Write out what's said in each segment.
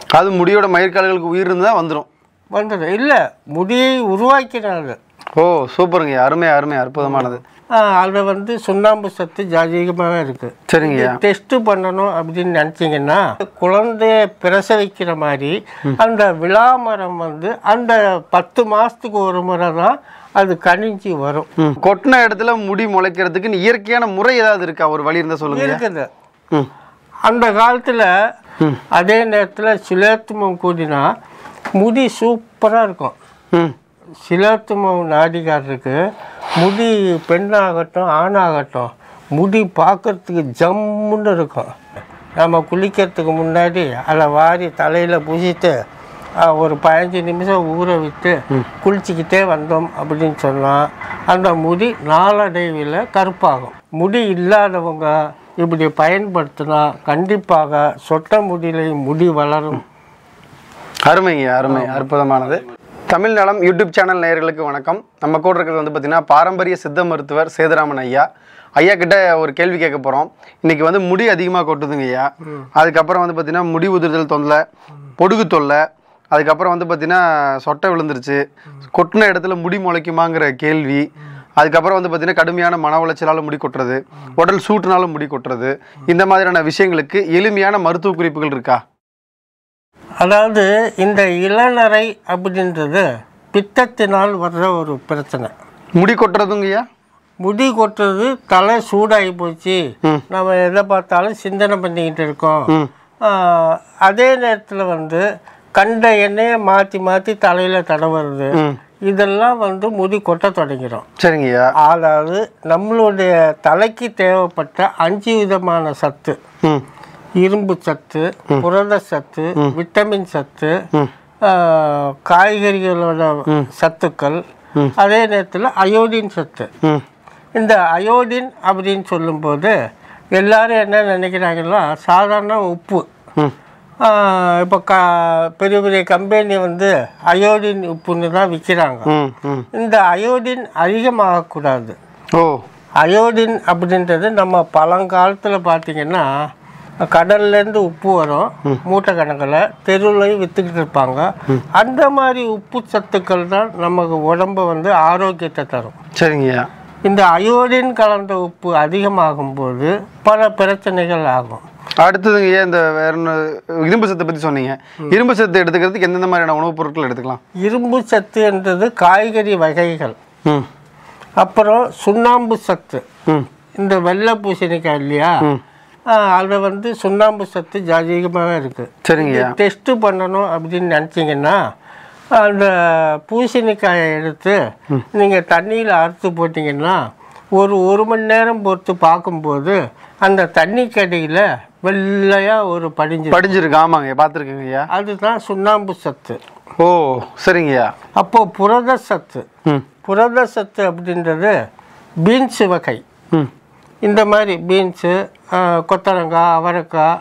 அது முடியோட மயிர்கால்களுக்கு உயிர் இருந்தால் வந்துடும் வந்தது இல்லை முடியை உருவாக்கினாங்க ஓ சூப்பருங்க அருமை அருமை அற்புதமானது அதில் வந்து சுண்ணாம்பு சத்து அதிகமாக இருக்குது சரிங்கய்யா டெஸ்ட் பண்ணணும் அப்படின்னு நினச்சிங்கன்னா குழந்தைய பிரசவிக்கிற மாதிரி அந்த விளாமரம் வந்து அந்த பத்து மாதத்துக்கு ஒரு முறை தான் அது கனிஞ்சு வரும் ம் கொட்டின இடத்துல முடி முளைக்கிறதுக்கு இயற்கையான முறை ஏதாவது இருக்கா ஒரு வழி இருந்தால் சொல்லுங்க இருக்குது ம் அந்த காலத்தில் அதே நேரத்தில் சிலேத்துமம் கூடினா முடி சூப்பராக இருக்கும் ம் சிலேத்துமம் நாடிகாரருக்கு முடி பெண்ணாகட்டும் ஆணாகட்டும் முடி பார்க்கறதுக்கு ஜம்முன்னு இருக்கும் நம்ம குளிக்கிறதுக்கு முன்னாடி அதை வாரி தலையில் பூசிட்டு ஆஹ், ஒரு பதினஞ்சு நிமிஷம் ஊற விட்டு குளிச்சுக்கிட்டே வந்தோம் அப்படின்னு சொன்னால் அந்த முடி நாளடைவில் கருப்பாகும் முடி இல்லாதவங்க இப்படி பயன்படுத்தினா கண்டிப்பாக சொட்ட முடியில முடி வளரும் அருமைங்க அருமை அற்புதமானது தமிழ் நலம் யூடியூப் சேனல் நேயர்களுக்கு வணக்கம் நம்ம கூட இருக்கிறது வந்து பார்த்தீங்கன்னா பாரம்பரிய சித்த மருத்துவர் சேதுராமன் ஐயா ஐயா கிட்ட ஒரு கேள்வி கேட்க போகிறோம் இன்னைக்கு வந்து முடி அதிகமாக கொட்டுதுங்க ஐயா அதுக்கப்புறம் வந்து பார்த்தீங்கன்னா முடி உதிர்தல் தொல்லை பொடுகு தொல்லை அதுக்கப்புறம் வந்து பார்த்தீங்கன்னா சொட்டை விழுந்துருச்சு கொட்டின இடத்துல முடி முளைக்குமாங்கிற கேள்வி அதுக்கப்புறம் வந்து பார்த்தீங்கன்னா கடுமையான மன உளைச்சலால் முடி கொட்டுறது உடல் சூட்டுனால முடி கொட்டுறது இந்த மாதிரியான விஷயங்களுக்கு எளிமையான மருத்துவ குறிப்புகள் இருக்கா அதாவது இந்த இளநரை அப்படின்றது பித்தத்தினால் வர்ற ஒரு பிரச்சனை முடி கொட்டுறதுங்கய்யா முடி கொட்டுறது தலை சூடாகி போச்சு ம். நம்ம எதை பார்த்தாலும் சிந்தனை பண்ணிக்கிட்டு இருக்கோம் ம் ஆஹ், அதே நேரத்தில் வந்து கண்ட எண்ணெயை மாற்றி மாற்றி தலையில் தடவுறது ம் இதெல்லாம் வந்து முடி கொட்ட தொடங்கிடும் சரிங்கய்யா அதாவது நம்மளுடைய தலைக்கு தேவைப்பட்ட அஞ்சு விதமான சத்து ம் இரும்பு சத்து புரத சத்து விட்டமின் சத்து ம். ஆஹ், காய்கறிகளோட சத்துக்கள் அதே நேரத்தில் அயோடின் சத்து ம் இந்த அயோடின் அப்படின்னு சொல்லும்போது எல்லாரும் என்ன நினைக்கிறாங்கன்னா சாதாரண உப்பு ம் ஆஹ், இப்போ க பெரிய பெரிய கம்பெனி வந்து அயோடின் உப்புன்னு தான் விற்கிறாங்க ம் ம் இந்த அயோடின் அதிகமாகக்கூடாது ஓ அயோடின் அப்படின்றது நம்ம பழங்காலத்தில் பார்த்தீங்கன்னா கடல்லேருந்து உப்பு வரும் மூட்டை கணக்கில் தெருவுலையும் விற்றுக்கிட்டு இருப்பாங்க அந்த மாதிரி உப்பு சத்துக்கள் தான் நமக்கு உடம்பை வந்து ஆரோக்கியத்தை தரும் சரிங்கய்யா இந்த அயோடின் கலந்த உப்பு அதிகமாகும்போது பல பிரச்சனைகள் ஆகும் அடுத்ததுங்கய்யா இந்த வேற ஒன்று இரும்பு சத்தை பற்றி சொன்னீங்க இரும்பு சத்து எடுத்துக்கிறதுக்கு எந்தெந்த மாதிரியான உணவுப் பொருட்கள் எடுத்துக்கலாம் இரும்பு சத்து என்றது காய்கறி வகைகள் ம் அப்புறம் சுண்ணாம்பு சத்து ம் இந்த வெள்ளை பூசணிக்காய் இல்லையா அதில் வந்து சுண்ணாம்பு சத்து அதிகமாக இருக்குது சரிங்கய்யா டெஸ்ட்டு பண்ணணும் அப்படின்னு நினச்சிங்கன்னா அந்த பூசணிக்காயை எடுத்து நீங்கள் தண்ணியில் அறுத்து போட்டிங்கன்னா ஒரு ஒரு மணி நேரம் பொறுத்து பார்க்கும்போது அந்த தண்ணி கடியில் வெள்ளையாக ஒரு படிஞ்சு படிஞ்சிருக்கு ஆமாங்க பார்த்துருக்கேங்க ஐயா அதுதான் சுண்ணாம்பு சத்து ஓ சரிங்கய்யா அப்போ புரத சத்து ம் புரத சத்து அப்படின்றது பீன்ஸ் வகை ம் இந்த மாதிரி பீன்ஸு கொத்தரங்காய் அவரைக்காய்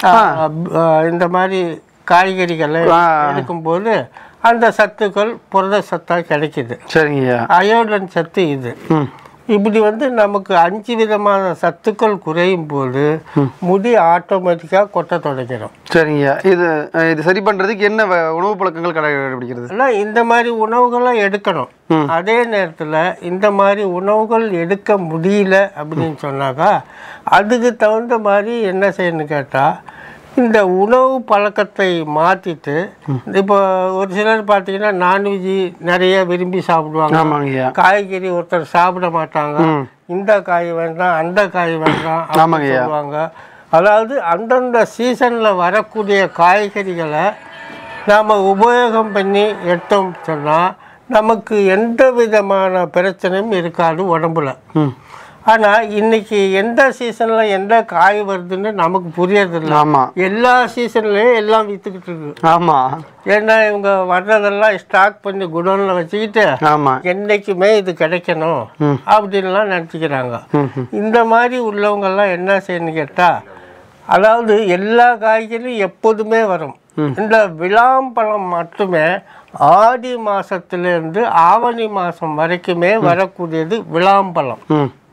ஆ, ஆ, இந்த மாதிரி காய்கறிகளை ஆ. எடுக்கும்போது அந்த சத்துக்கள் புரத சத்தாக கிடைக்குது சரிங்கய்யா அயோடன் சத்து இது ம் இப்படி வந்து நமக்கு அஞ்சு விதமான சத்துக்கள் குறையும் போது முடி ஆட்டோமேட்டிக்காக கொட்ட தொடங்கிடும் சரிங்கய்யா இது அஹ், இது சரி பண்ணுறதுக்கு என்ன வ- உணவு பழக்கங்கள் கடைபிடிக்கிறது ஆனால் இந்த மாதிரி உணவுகளை எடுக்கணும் அதே நேரத்தில் இந்த மாதிரி உணவுகள் எடுக்க முடியல அப்படின்னு சொன்னாக்கா அதுக்கு தகுந்த மாதிரி என்ன செய்யணும்னு கேட்டால் இந்த உணவு பழக்கத்தை மாற்றிட்டு இப்போ ஒரு சிலர் பார்த்தீங்கன்னா நான்வெஜ் நிறைய விரும்பி சாப்பிடுவாங்க ஆமாங்கய்யா காய்கறி ஒருத்தர் சாப்பிட மாட்டாங்க இந்த காய் வேண்டாம் அந்த காய் வேண்டாம் அப்படின்னு ஆமாங்கய்யா. சொல்லுவாங்க அதாவது அந்தந்த சீசனில் வரக்கூடிய காய்கறிகளை நாம் உபயோகம் பண்ணி எடுத்தோம் சொன்னால் நமக்கு எந்த விதமான பிரச்சனையும் இருக்காது உடம்புல ம் ஆனால் இன்னைக்கு எந்த சீசனில் எந்த காய் வருதுன்னு நமக்கு புரியறதில்ல ஆமாம் எல்லா சீசன்லேயும் எல்லாம் விற்றுக்கிட்டு இருக்கு ஆமாம் ஏன்னா இவங்க வர்றதெல்லாம் ஸ்டாக் பண்ணி குடோனில் வச்சுக்கிட்டு ஆமாம் என்னைக்குமே இது கிடைக்கணும் ம். அப்படின்லாம் நினச்சிக்கிறாங்க ம் ம் இந்த மாதிரி உள்ளவங்கெல்லாம் என்ன செய்யணும்னு கேட்டால் அதாவது எல்லா காய்கறியும் எப்போதுமே வரும் இந்த விளாம்பழம் மட்டுமே ஆடி மாதத்துலேருந்து ஆவணி மாதம் வரைக்குமே வரக்கூடியது விளாம்பழம் ம்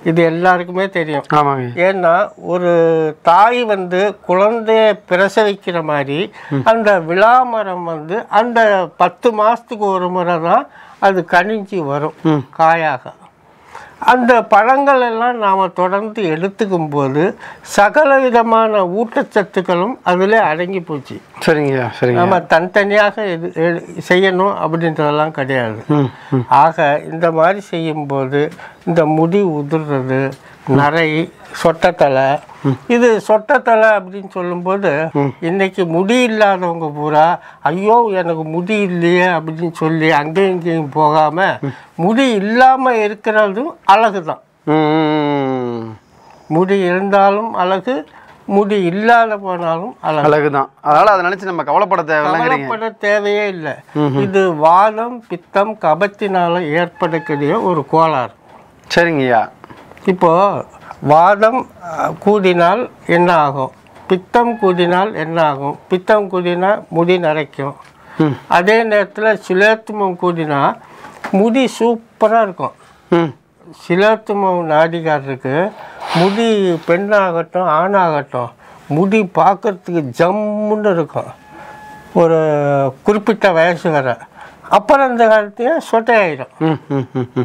இது எல்லாருக்குமே தெரியும் ஆமாங்க ஏன்னா ஒரு தாய் வந்து குழந்தைய பிரசவிக்கிற மாதிரி அந்த விளாமரம் வந்து அந்த பத்து மாதத்துக்கு ஒரு முறை தான் அது கனிஞ்சி வரும் ம். காயாக அந்த பழங்கள் எல்லாம் நாம் தொடர்ந்து எடுத்துக்கும் போது சகல விதமான ஊட்டச்சத்துக்களும் அதில் அடங்கி போச்சு சரிங்கய்யா சரிங்க நம்ம தனித்தனியாக எது எடு- செய்யணும் அப்படின்றதெல்லாம் கிடையாது ம் ம் ஆக இந்த மாதிரி செய்யும்போது இந்த முடி உதிர்றது நரை சொட்டத்தலை இது சொட்டத்தலை அப்படின்னு சொல்லும்போது இன்னைக்கு முடி இல்லாதவங்க பூரா ஐயோ எனக்கு முடி இல்லையே அப்படின்னு சொல்லி அங்கேயும் இங்கேயும் போகாம முடி இல்லாம இருக்கிறதும் அழகு தான் ம், ம், ம். முடி இருந்தாலும் அழகு முடி இல்லாத போனாலும் அழகு அழகுதான் அதனால அதை நினைச்சு நம்ம கவலைப்பட தேவையில்லைங்கிறீங்க கவலைப்பட தேவையே இல்லை இது வாதம் பித்தம் கபத்தினால ஏற்படக்கூடிய ஒரு கோளாறு சரிங்கய்யா இப்போ வாதம் அஹ், கூடினால் என்ன ஆகும் பித்தம் கூடினால் என்ன ஆகும் பித்தம் கூடினா முடி நரைக்கும் ம் அதே நேரத்தில் சிலேத்துமம் கூடினா முடி சூப்பராக இருக்கும் ம் சிலேத்துமம் நாடிகாரருக்கு முடி பெண்ணாகட்டும் ஆணாகட்டும் முடி பார்க்கறதுக்கு ஜம்முன்னு இருக்கும் ஒரு குறிப்பிட்ட வயசு வரை அப்புறம் இந்த காலத்தையும் சொட்டையாயிடும் ம் ம் ம் ம்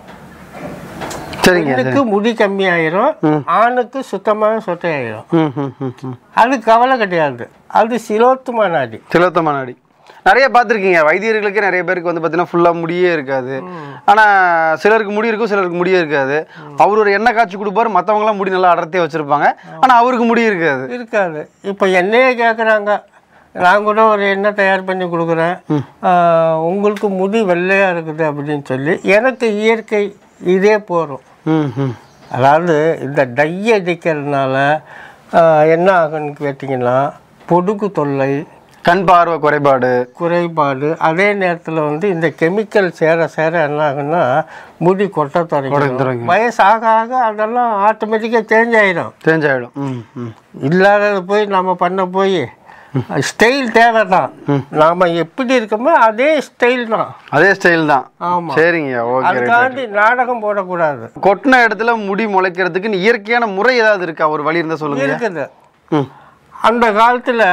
சரிங்க பெண்ணுக்கு முடி கம்மியாயிரும் ஆணுக்கு சுத்தமாக சொட்டையாயிரும் ம் ம் ம் ம் அது கவலை கிடையாது அது சிலோத்துமா நாடி திலோத்தம நாடி நிறைய பார்த்துருக்கீங்க வைத்தியர்களுக்கே நிறைய பேருக்கு வந்து பார்த்தீங்கன்னா ஃபுல்லாக முடியே இருக்காது ஆனால் சிலருக்கு முடி இருக்கும் சிலருக்கு முடியே இருக்காது அவர் ஒரு எண்ணெய் காய்ச்சி கொடுப்பாரு மற்றவங்களாம் முடி நல்லா அடர்த்தியாக வச்சுருப்பாங்க ஆனால் அவருக்கு முடி இருக்காது இருக்காது இப்போ என்னையே கேட்குறாங்க நான் கூட ஒரு எண்ணெய் தயார் பண்ணி கொடுக்குறேன் ஆஹ், உங்களுக்கு முடி வெள்ளையாக இருக்குது அப்படின்னு சொல்லி எனக்கு இயற்கை இதே போதும் ம் ம் அதாவது இந்த டை அடிக்கிறதுனால ஆஹ், என்ன ஆகுன்னு கேட்டிங்கன்னா பொடுகு தொல்லை கண் பார்வை குறைபாடு குறைபாடு அதே நேரத்தில் வந்து இந்த கெமிக்கல் சேர சேர என்ன ஆகுன்னா முடி கொட்ட தொடங்கும் தொடங்கும். வயசு ஆக ஆக அதெல்லாம் ஆட்டோமேட்டிக்காக சேஞ்ச் ஆகிடும் தெரிஞ்சாயிடும் ம் ம் இல்லாதது போய் நம்ம பண்ண போய் ஸ்டைல் தேவை தான் நாம் எப்படி இருக்கோமோ அதே ஸ்டைல் தான் அதே ஸ்டைல் தான் ஆமாம் சரிங்க ஓகே அதுக்காண்டி நாடகம் போடக்கூடாது கொட்டின இடத்துல முடி முளைக்கிறதுக்கு இயற்கையான முறை ஏதாவது இருக்கா ஒரு வழி இருந்தால் சொல்லுங்க இருக்குது ம் அந்த காலத்தில்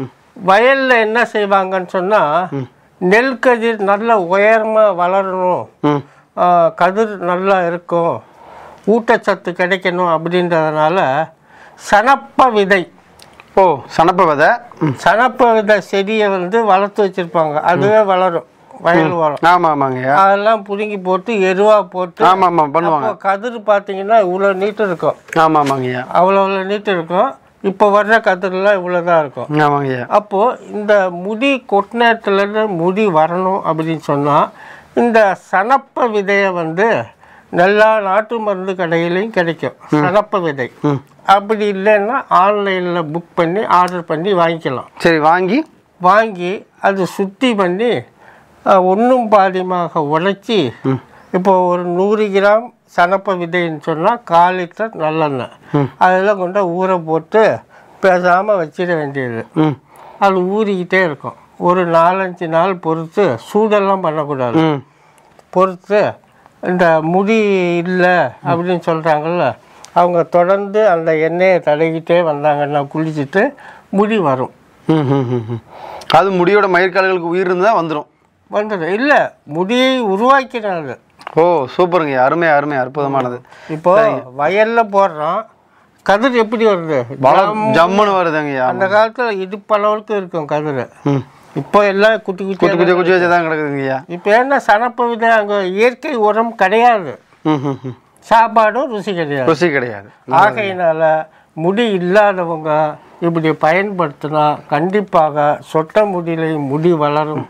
வயலில் என்ன செய்வாங்கன்னு சொன்னால் நெல் கதிர் நல்ல உயரமாக வளரணும் ம் ஆ, கதிர் நல்லா இருக்கும் ஊட்டச்சத்து கிடைக்கணும் அப்படின்றதுனால சனப்ப விதை ஓ சனப்ப விதை ம் சனப்ப விதை செடியை வந்து வளர்த்து வச்சுருப்பாங்க அதுவே வளரும் வயல் வளரும் ஆமாம் ஆமாங்கய்யா அதெல்லாம் பிடுங்கி போட்டு எருவாக போட்டு ஆமாம் ஆமாம் பண்ணுவாங்க அப்போ கதிர் பார்த்தீங்கன்னா இவ்வளோ நீட்டு இருக்கும் ஆமாம் ஆமாங்கய்யா அவ்வளோ அவ்வளோ நீட்டு இருக்கும் இப்போ வர்ற கதிரெலாம் இவ்வளோ தான் இருக்கும் ஆமாங்கய்யா அப்போது இந்த முடி கொட்டினத்துலேருந்து முடி வரணும் அப்படின்னு சொன்னால் இந்த சனப்ப விதையை வந்து எல்லா நாட்டு மருந்து கடையிலையும் கிடைக்கும் சனப்ப விதை ம் அப்படி இல்லைன்னா ஆன்லைனில் புக் பண்ணி ஆர்டர் பண்ணி வாங்கிக்கலாம் சரி வாங்கி வாங்கி அது சுத்தி பண்ணி ஒன்றும் பாதியமாக உடைச்சி இப்போ ஒரு நூறு கிராம் சனப்ப விதைன்னு சொன்னால் கால் லிட்டர் நல்லெண்ணெய் அதெல்லாம் கொண்டு ஊற போட்டு பேசாமல் வச்சிட வேண்டியது ம் அது ஊறிக்கிட்டே இருக்கும் ஒரு நாலஞ்சு நாள் பொறுத்து சூடெல்லாம் பண்ணக்கூடாது ம் பொறுத்து இந்த முடி இல்லை அப்படின்னு சொல்கிறாங்கல்ல அவங்க தொடர்ந்து அந்த எண்ணெயை தடவிக்கிட்டே வந்தாங்கன்னா குளிச்சுட்டு முடி வரும் ம் ம் ம் ம். அது முடியோட மயிர்கால்களுக்கு உயிர் இருந்தால் வந்துடும் வந்துடும் இல்லை முடியை உருவாக்கினாங்க ஓ சூப்பருங்க அருமை அருமை அற்புதமானது இப்போ வயல்ல போடுறோம் கதிர் எப்படி வருது பல ஜம்முன்னு வருதுங்கய்யா அந்த காலத்தில் இடுப்பளவுக்கு இருக்கும் கதிர் ம் இப்போ எல்லாம் குட்டி குட்டி குச்சி குச்சி குச்சி வச்சு தான் கிடக்குதுங்கய்யா இப்போ என்ன சனப்பு விதை அங்கே இயற்கை உரம் கிடையாது ம் ம் ம் சாப்பாடும் ருசி கிடையாது ருசி கிடையாது ஆகையினால முடி இல்லாதவங்க இப்படி பயன்படுத்தினா கண்டிப்பாக சொட்ட முடியில முடி வளரும்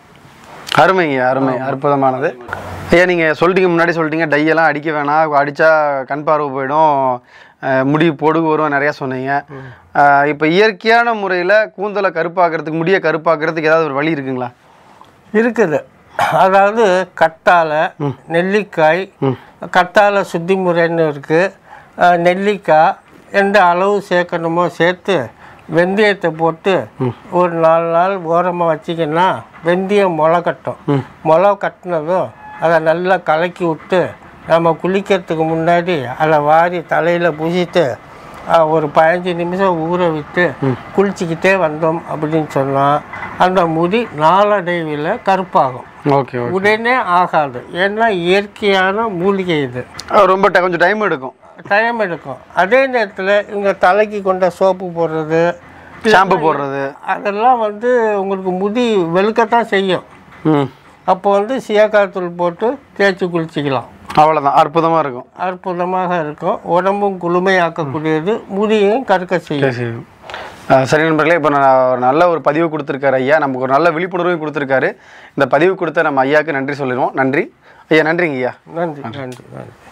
அருமைங்க அருமை அற்புதமானது ஐயா நீங்கள் சொல்லிட்டீங்க முன்னாடி சொல்லிட்டீங்க டையெல்லாம் அடிக்க வேணாம் அடித்தா கண் பார்வை போயிடும் அஹ் முடி பொடுகு வரும் நிறையா சொன்னீங்க இப்போ இயற்கையான முறையில் கூந்தலை கருப்பாக்குறதுக்கு முடியை கருப்பாக்குறதுக்கு ஏதாவது ஒரு வழி இருக்குங்களா இருக்குது அதாவது கத்தாழை நெல்லிக்காய் கத்தாழை சுத்தி முறைன்னு இருக்குது நெல்லிக்காய் எந்த அளவு சேர்க்கணுமோ சேர்த்து வெந்தயத்தை போட்டு ஒரு நாலு நாள் ஓரமாக வச்சிங்கன்னா வெந்தயம் முளை கட்டும் முளை கட்டினதும் அதை நல்லா கலக்கி விட்டு நம்ம குளிக்கிறதுக்கு முன்னாடி அதை வாரி தலையில் பூசிட்டு ஆ, ஒரு பதினஞ்சு நிமிஷம் ஊற விட்டு குளிச்சுக்கிட்டே வந்தோம் அப்படின்னு சொன்னால் அந்த முடி நாளடைவில் கருப்பாகும் ஓகே ஓகே உடனே ஆகாது ஏன்னா இயற்கையான மூலிகை இது ரொம்ப ட- கொஞ்சம் டைம் எடுக்கும் டைம் எடுக்கும் அதே நேரத்தில் இங்கே தலைக்கு கொண்ட சோப்பு போடுறது ஷாம்பு போடுறது அதெல்லாம் வந்து உங்களுக்கு முடி வெளுக்கத்தான் செய்யும் ம் அப்போ வந்து சீயக்காத்தூள் போட்டு தேய்ச்சி குளிச்சிக்கலாம் அவ்வளோதான் அற்புதமாக இருக்கும் அற்புதமாக இருக்கும் உடம்பும் குளுமையாக்கக்கூடியது முடியையும் கருக்க செய்யும் சரி சரி ஆ, சரி நண்பர்களே இப்போ நான் ஒரு நல்ல ஒரு பதிவு கொடுத்துருக்காரு ஐயா நமக்கு ஒரு நல்ல விழிப்புணர்வையும் கொடுத்துருக்காரு இந்த பதிவு கொடுத்த நம்ம ஐயாவுக்கு நன்றி சொல்லிடுவோம் நன்றி ஐயா நன்றிங்க ஐயா நன்றி நன்றி நன்றி